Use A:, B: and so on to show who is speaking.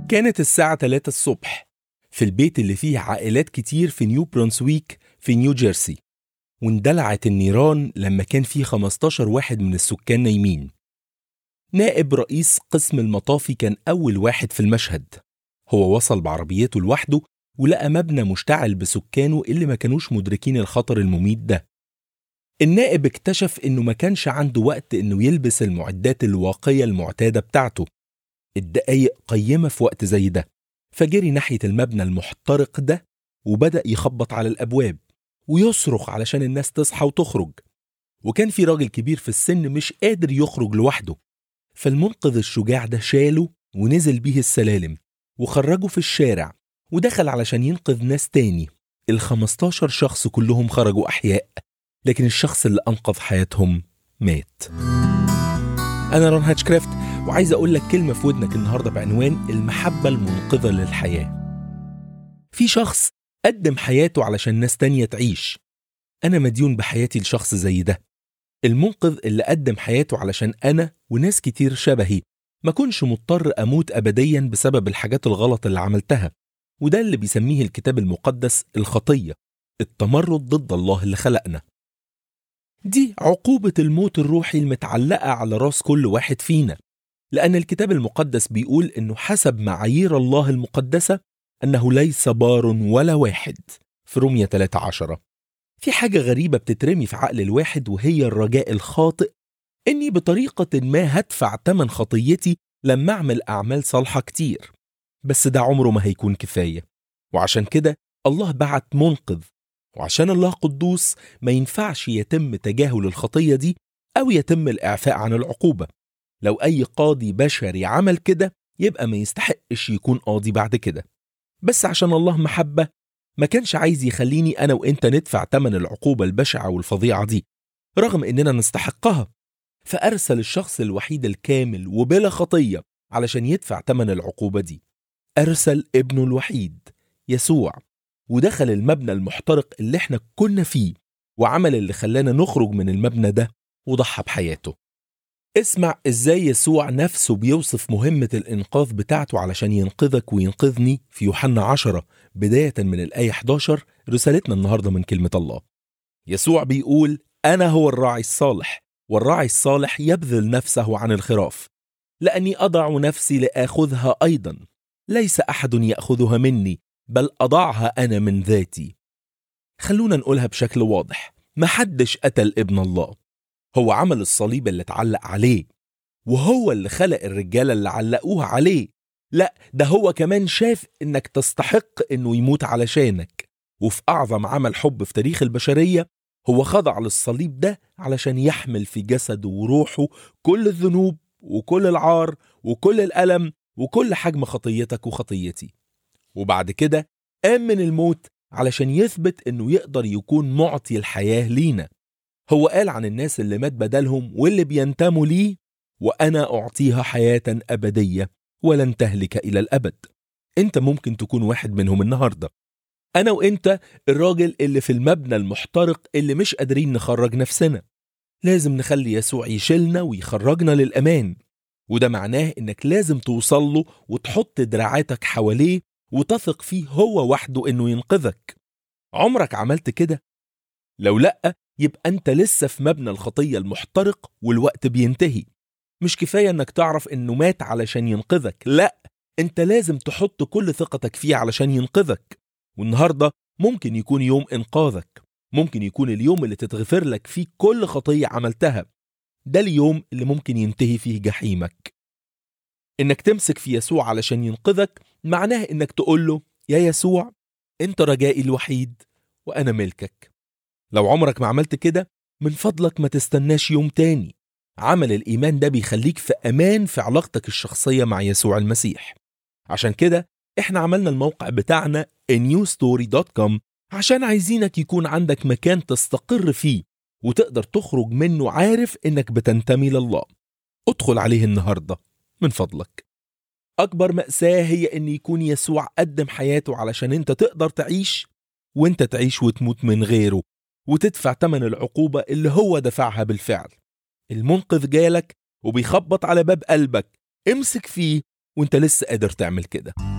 A: كانت الساعة 3 الصبح في البيت اللي فيه عائلات كتير في نيو برونسويك في نيو جيرسي واندلعت النيران لما كان فيه 15 واحد من السكان نايمين نائب رئيس قسم المطافي كان أول واحد في المشهد هو وصل بعربيته لوحده ولقى مبنى مشتعل بسكانه اللي ما كانوش مدركين الخطر المميت ده النائب اكتشف انه ما كانش عنده وقت انه يلبس المعدات الواقية المعتادة بتاعته الدقايق قيمة في وقت زي ده فجري ناحية المبنى المحترق ده وبدأ يخبط على الأبواب ويصرخ علشان الناس تصحى وتخرج وكان في راجل كبير في السن مش قادر يخرج لوحده فالمنقذ الشجاع ده شاله ونزل بيه السلالم وخرجه في الشارع ودخل علشان ينقذ ناس تاني ال 15 شخص كلهم خرجوا أحياء لكن الشخص اللي أنقذ حياتهم مات أنا رون هاتشكرافت وعايز أقول لك كلمة في ودنك النهاردة بعنوان المحبة المنقذة للحياة في شخص قدم حياته علشان ناس تانية تعيش أنا مديون بحياتي لشخص زي ده المنقذ اللي قدم حياته علشان أنا وناس كتير شبهي ما كنش مضطر أموت أبديا بسبب الحاجات الغلط اللي عملتها وده اللي بيسميه الكتاب المقدس الخطية التمرد ضد الله اللي خلقنا دي عقوبة الموت الروحي المتعلقة على راس كل واحد فينا لأن الكتاب المقدس بيقول إنه حسب معايير الله المقدسة أنه ليس بار ولا واحد في رومية 13 في حاجة غريبة بتترمي في عقل الواحد وهي الرجاء الخاطئ إني بطريقة ما هدفع تمن خطيتي لما أعمل أعمال صالحة كتير بس ده عمره ما هيكون كفاية وعشان كده الله بعت منقذ وعشان الله قدوس ما ينفعش يتم تجاهل الخطية دي أو يتم الإعفاء عن العقوبة لو أي قاضي بشري عمل كده يبقى ما يستحقش يكون قاضي بعد كده بس عشان الله محبة ما كانش عايز يخليني أنا وإنت ندفع تمن العقوبة البشعة والفظيعة دي رغم إننا نستحقها فأرسل الشخص الوحيد الكامل وبلا خطية علشان يدفع تمن العقوبة دي أرسل ابنه الوحيد يسوع ودخل المبنى المحترق اللي احنا كنا فيه وعمل اللي خلانا نخرج من المبنى ده وضحى بحياته اسمع ازاي يسوع نفسه بيوصف مهمة الإنقاذ بتاعته علشان ينقذك وينقذني في يوحنا عشرة بداية من الآية 11 رسالتنا النهاردة من كلمة الله يسوع بيقول أنا هو الراعي الصالح والراعي الصالح يبذل نفسه عن الخراف لأني أضع نفسي لآخذها أيضا ليس أحد يأخذها مني بل أضعها أنا من ذاتي خلونا نقولها بشكل واضح محدش قتل ابن الله هو عمل الصليب اللي اتعلق عليه وهو اللي خلق الرجالة اللي علقوها عليه لا ده هو كمان شاف انك تستحق انه يموت علشانك وفي اعظم عمل حب في تاريخ البشرية هو خضع للصليب ده علشان يحمل في جسده وروحه كل الذنوب وكل العار وكل الألم وكل حجم خطيتك وخطيتي وبعد كده قام من الموت علشان يثبت انه يقدر يكون معطي الحياة لينا هو قال عن الناس اللي مات بدلهم واللي بينتموا ليه وأنا أعطيها حياة أبدية ولن تهلك إلى الأبد أنت ممكن تكون واحد منهم النهاردة أنا وأنت الراجل اللي في المبنى المحترق اللي مش قادرين نخرج نفسنا لازم نخلي يسوع يشيلنا ويخرجنا للأمان وده معناه إنك لازم توصل له وتحط دراعاتك حواليه وتثق فيه هو وحده إنه ينقذك عمرك عملت كده؟ لو لأ يبقى أنت لسه في مبنى الخطية المحترق والوقت بينتهي مش كفاية إنك تعرف إنه مات علشان ينقذك لأ أنت لازم تحط كل ثقتك فيه علشان ينقذك والنهاردة ممكن يكون يوم إنقاذك ممكن يكون اليوم اللي تتغفر لك فيه كل خطية عملتها ده اليوم اللي ممكن ينتهي فيه جحيمك إنك تمسك في يسوع علشان ينقذك معناه إنك تقول له يا يسوع أنت رجائي الوحيد وأنا ملكك لو عمرك ما عملت كده من فضلك ما تستناش يوم تاني عمل الإيمان ده بيخليك في أمان في علاقتك الشخصية مع يسوع المسيح عشان كده احنا عملنا الموقع بتاعنا newstory.com عشان عايزينك يكون عندك مكان تستقر فيه وتقدر تخرج منه عارف انك بتنتمي لله ادخل عليه النهاردة من فضلك أكبر مأساة هي إن يكون يسوع قدم حياته علشان أنت تقدر تعيش وأنت تعيش وتموت من غيره وتدفع تمن العقوبة اللي هو دفعها بالفعل المنقذ جالك وبيخبط على باب قلبك امسك فيه وانت لسه قادر تعمل كده